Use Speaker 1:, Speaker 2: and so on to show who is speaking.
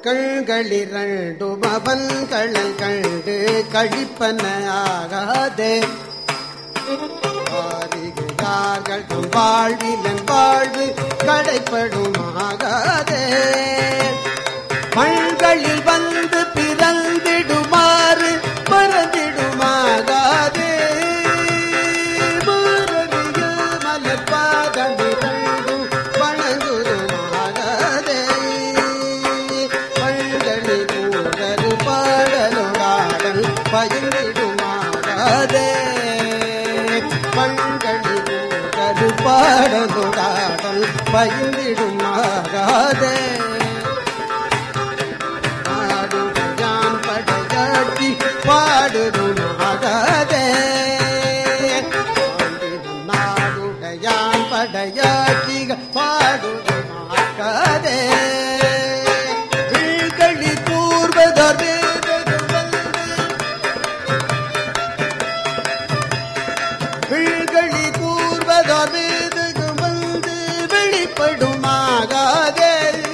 Speaker 1: கண்களிரண்டும் அவன் களல் கண்டு கழிப்பன ஆகாதே ஆரிகையார்கள் தம் வாழ்விலன் வாழ்வு கடைப்படுமாகாதே மண்களில் வந்து பிறந்திடுமாறு மறந்திடுமாகாதே மாரறிய மலர்பாதமிரண்டும் வணங்குதுமாகாதே பண்களில் கூடல் பாடலோடாடல் பயிரிடுமாகாதே பண்களில் கூடல் பாடலோடாடல் பயிரிடுமாகாதே பாடுடையான் படையாட்டி பாடுதுமாகாதே நாடுடையான் படையாட்டி பாடுதுமாகாதே வீழ்களி கூர்வதர் வேதகம் வந்து விழ்களி கூர்வதர் வேதகம் வந்து வெளிப்படுமாகாதே